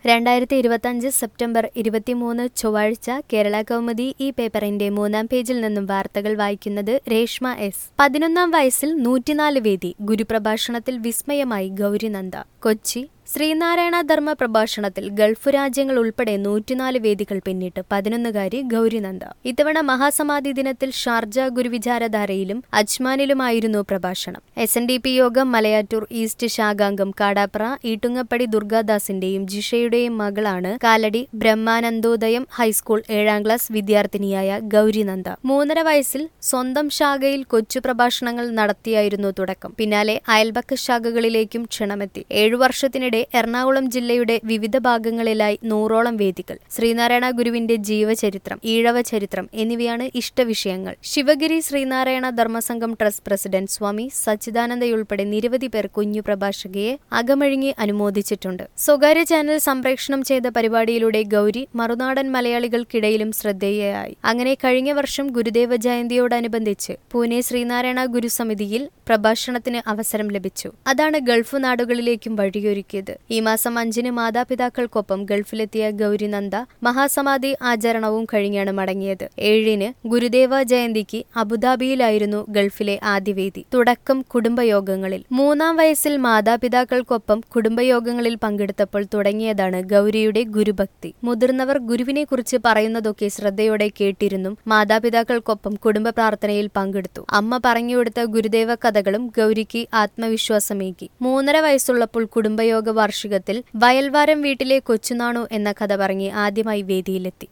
രണ്ടായിരത്തി ഇരുപത്തഞ്ച് സെപ്റ്റംബർ ഇരുപത്തിമൂന്ന് ചൊവ്വാഴ്ച കേരള കൗമുദി ഈ പേപ്പറിന്റെ മൂന്നാം പേജിൽ നിന്നും വാർത്തകൾ വായിക്കുന്നത് രേഷ്മ എസ് പതിനൊന്നാം വയസ്സിൽ നൂറ്റിനാല് വേദി ഗുരുപ്രഭാഷണത്തിൽ വിസ്മയമായി ഗൗരിനന്ദ കൊച്ചി ശ്രീനാരായണ ധർമ്മ പ്രഭാഷണത്തിൽ ഗൾഫ് രാജ്യങ്ങൾ ഉൾപ്പെടെ നൂറ്റിനാല് വേദികൾ പിന്നിട്ട് പതിനൊന്നുകാരി ഗൗരിനന്ദ ഇത്തവണ മഹാസമാധി ദിനത്തിൽ ഷാർജ ഗുരുവിചാരധാരയിലും അജ്മാനിലുമായിരുന്നു പ്രഭാഷണം എസ് എൻ ഡി പി യോഗം മലയാറ്റൂർ ഈസ്റ്റ് ശാഖാംഗം കാടാപ്ര ഈട്ടുങ്ങപ്പടി ദുർഗാദാസിന്റെയും ജിഷയുടെയും മകളാണ് കാലടി ബ്രഹ്മാനന്ദോദയം ഹൈസ്കൂൾ ഏഴാം ക്ലാസ് വിദ്യാർത്ഥിനിയായ ഗൗരിനന്ദ മൂന്നര വയസ്സിൽ സ്വന്തം ശാഖയിൽ കൊച്ചു പ്രഭാഷണങ്ങൾ നടത്തിയായിരുന്നു തുടക്കം പിന്നാലെ അയൽപക്ക ശാഖകളിലേക്കും ക്ഷണമെത്തി ഏഴു വർഷത്തിനിടെ എറണാകുളം ജില്ലയുടെ വിവിധ ഭാഗങ്ങളിലായി നൂറോളം വേദികൾ ശ്രീനാരായണ ഗുരുവിന്റെ ജീവചരിത്രം ഈഴവ ചരിത്രം എന്നിവയാണ് ഇഷ്ടവിഷയങ്ങൾ ശിവഗിരി ശ്രീനാരായണ ധർമ്മസംഘം ട്രസ്റ്റ് പ്രസിഡന്റ് സ്വാമി സച്ചിദാനന്ദയുൾപ്പെടെ നിരവധി പേർ കുഞ്ഞു പ്രഭാഷകയെ അകമഴുങ്ങി അനുമോദിച്ചിട്ടുണ്ട് സ്വകാര്യ ചാനൽ സംപ്രേഷണം ചെയ്ത പരിപാടിയിലൂടെ ഗൗരി മറുനാടൻ മലയാളികൾക്കിടയിലും ശ്രദ്ധേയയായി അങ്ങനെ കഴിഞ്ഞ വർഷം ഗുരുദേവ ജയന്തിയോടനുബന്ധിച്ച് പൂനെ ശ്രീനാരായണ ഗുരുസമിതിയിൽ പ്രഭാഷണത്തിന് അവസരം ലഭിച്ചു അതാണ് ഗൾഫ് നാടുകളിലേക്കും വഴിയൊരുക്കിയത് ഈ മാസം അഞ്ചിന് മാതാപിതാക്കൾക്കൊപ്പം ഗൾഫിലെത്തിയ ഗൗരിനന്ദ മഹാസമാധി ആചരണവും കഴിഞ്ഞാണ് മടങ്ങിയത് ഏഴിന് ഗുരുദേവ ജയന്തിക്ക് അബുദാബിയിലായിരുന്നു ഗൾഫിലെ ആദ്യവേദി തുടക്കം കുടുംബയോഗങ്ങളിൽ മൂന്നാം വയസ്സിൽ മാതാപിതാക്കൾക്കൊപ്പം കുടുംബയോഗങ്ങളിൽ പങ്കെടുത്തപ്പോൾ തുടങ്ങിയതാണ് ഗൗരിയുടെ ഗുരുഭക്തി മുതിർന്നവർ ഗുരുവിനെക്കുറിച്ച് പറയുന്നതൊക്കെ ശ്രദ്ധയോടെ കേട്ടിരുന്നും മാതാപിതാക്കൾക്കൊപ്പം കുടുംബ പ്രാർത്ഥനയിൽ പങ്കെടുത്തു അമ്മ പറഞ്ഞുകൊടുത്ത ഗുരുദേവ കഥകളും ഗൗരിക്ക് ആത്മവിശ്വാസമേകി മൂന്നര വയസ്സുള്ളപ്പോൾ കുടുംബയോഗ വാർഷികത്തിൽ വയൽവാരം വീട്ടിലെ കൊച്ചുനാണു എന്ന കഥ പറഞ്ഞ് ആദ്യമായി വേദിയിലെത്തി